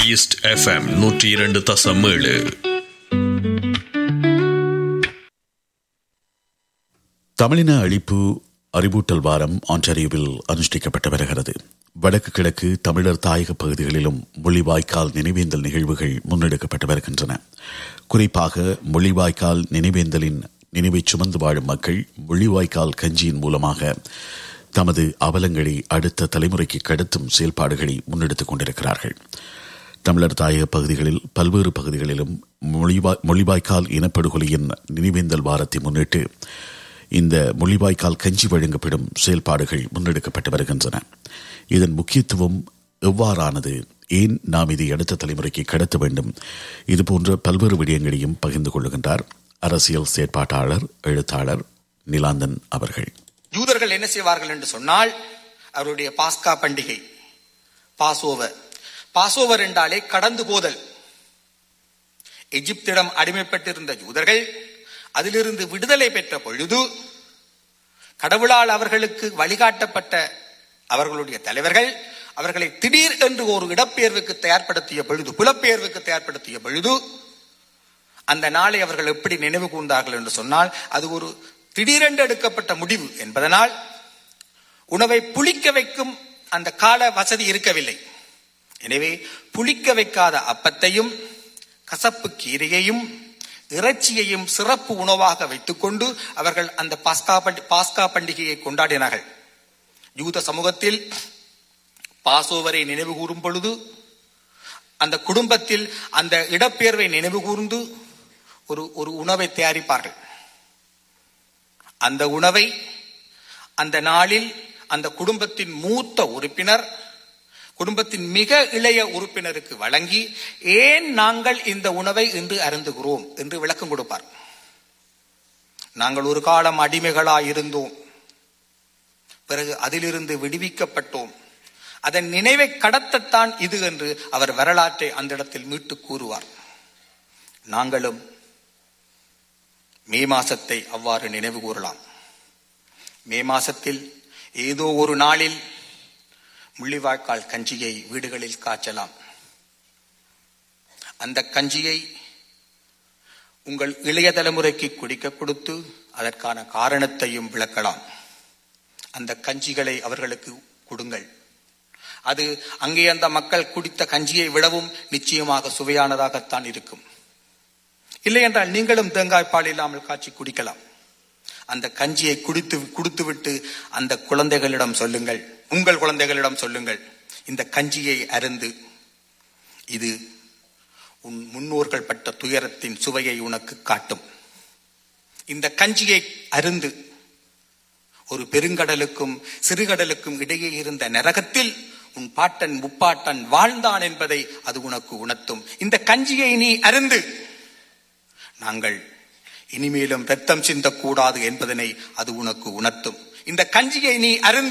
east FM நூற்றி இரண்டு தசம் ஏழு தமிழின அழிப்பு அறிவூட்டல் வாரம் ஆன்டரியோவில் அனுஷ்டிக்கப்பட்டு வருகிறது வடக்கு கிழக்கு தமிழர் தாயக பகுதிகளிலும் மொழிவாய்க்கால் நினைவேந்தல் நிகழ்வுகள் முன்னெடுக்கப்பட்டு வருகின்றன குறிப்பாக மொழிவாய்க்கால் நினைவேந்தலின் நினைவை சுமந்து வாழும் மக்கள் மொழிவாய்க்கால் கஞ்சியின் மூலமாக தமது அவலங்களை அடுத்த தலைமுறைக்கு கடத்தும் செயல்பாடுகளை முன்னெடுத்துக் கொண்டிருக்கிறார்கள் தமிழர் தாயக பகுதிகளில் பல்வேறு பகுதிகளிலும் மொழிவாய் மொழிவாய்க்கால் இனப்படுகொலையின் நினைவேந்தல் வாரத்தை முன்னிட்டு இந்த மொழிவாய்க்கால் கஞ்சி வழங்கப்படும் செயல்பாடுகள் முன்னெடுக்கப்பட்டு வருகின்றன இதன் முக்கியத்துவம் எவ்வாறானது ஏன் நாம் இதை அடுத்த தலைமுறைக்கு கடத்த வேண்டும் இதுபோன்ற பல்வேறு விடயங்களையும் பகிர்ந்து கொள்ளுகின்றார் அரசியல் செயற்பாட்டாளர் எழுத்தாளர் நிலாந்தன் அவர்கள் யூதர்கள் என்ன செய்வார்கள் என்று சொன்னால் அவருடைய பாஸ்கா பண்டிகை பாசோவர் பாசோவர் என்றாலே கடந்து போதல் எகிப்திடம் அடிமைப்பட்டிருந்த யூதர்கள் அதிலிருந்து விடுதலை பெற்ற பொழுது கடவுளால் அவர்களுக்கு வழிகாட்டப்பட்ட அவர்களுடைய தலைவர்கள் அவர்களை திடீர் என்று ஒரு இடப்பெயர்வுக்கு தயார்படுத்திய பொழுது புலப்பெயர்வுக்கு தயார்படுத்திய பொழுது அந்த நாளை அவர்கள் எப்படி நினைவு கூர்ந்தார்கள் என்று சொன்னால் அது ஒரு திடீரென்று எடுக்கப்பட்ட முடிவு என்பதனால் உணவை புளிக்க வைக்கும் அந்த கால வசதி இருக்கவில்லை எனவே புளிக்க வைக்காத அப்பத்தையும் கசப்பு கீரையையும் இறைச்சியையும் சிறப்பு உணவாக வைத்துக்கொண்டு அவர்கள் அந்த பாஸ்கா பண்டி பாஸ்கா பண்டிகையை கொண்டாடினார்கள் யூத சமூகத்தில் பாசோவரை நினைவு கூறும் பொழுது அந்த குடும்பத்தில் அந்த இடப்பெயர்வை நினைவு கூர்ந்து ஒரு ஒரு உணவை தயாரிப்பார்கள் அந்த உணவை அந்த நாளில் அந்த குடும்பத்தின் மூத்த உறுப்பினர் குடும்பத்தின் மிக இளைய உறுப்பினருக்கு வழங்கி ஏன் நாங்கள் இந்த உணவை இன்று அருந்துகிறோம் என்று விளக்கம் கொடுப்பார் நாங்கள் ஒரு காலம் அடிமைகளாய் இருந்தோம் பிறகு அதிலிருந்து விடுவிக்கப்பட்டோம் அதன் நினைவை கடத்தத்தான் இது என்று அவர் வரலாற்றை அந்த இடத்தில் மீட்டு கூறுவார் நாங்களும் மே மாசத்தை அவ்வாறு நினைவு கூறலாம் மே மாசத்தில் ஏதோ ஒரு நாளில் முள்ளிவாய்க்கால் கஞ்சியை வீடுகளில் காய்ச்சலாம் அந்த கஞ்சியை உங்கள் இளைய தலைமுறைக்கு குடிக்க கொடுத்து அதற்கான காரணத்தையும் விளக்கலாம் அந்த கஞ்சிகளை அவர்களுக்கு கொடுங்கள் அது அங்கே அந்த மக்கள் குடித்த கஞ்சியை விடவும் நிச்சயமாக சுவையானதாகத்தான் இருக்கும் இல்லை என்றால் நீங்களும் தேங்காய் பால் இல்லாமல் காய்ச்சி குடிக்கலாம் அந்த கஞ்சியை குடித்து குடுத்துவிட்டு அந்த குழந்தைகளிடம் சொல்லுங்கள் உங்கள் குழந்தைகளிடம் சொல்லுங்கள் இந்த கஞ்சியை அருந்து இது உன் முன்னோர்கள் பட்ட துயரத்தின் சுவையை உனக்கு காட்டும் இந்த கஞ்சியை அருந்து ஒரு பெருங்கடலுக்கும் சிறுகடலுக்கும் இடையே இருந்த நரகத்தில் உன் பாட்டன் முப்பாட்டன் வாழ்ந்தான் என்பதை அது உனக்கு உணர்த்தும் இந்த கஞ்சியை நீ அருந்து நாங்கள் இனிமேலும் ரத்தம் சிந்தக்கூடாது என்பதனை அது உனக்கு உணர்த்தும் இந்த கஞ்சியை நீ அருந்து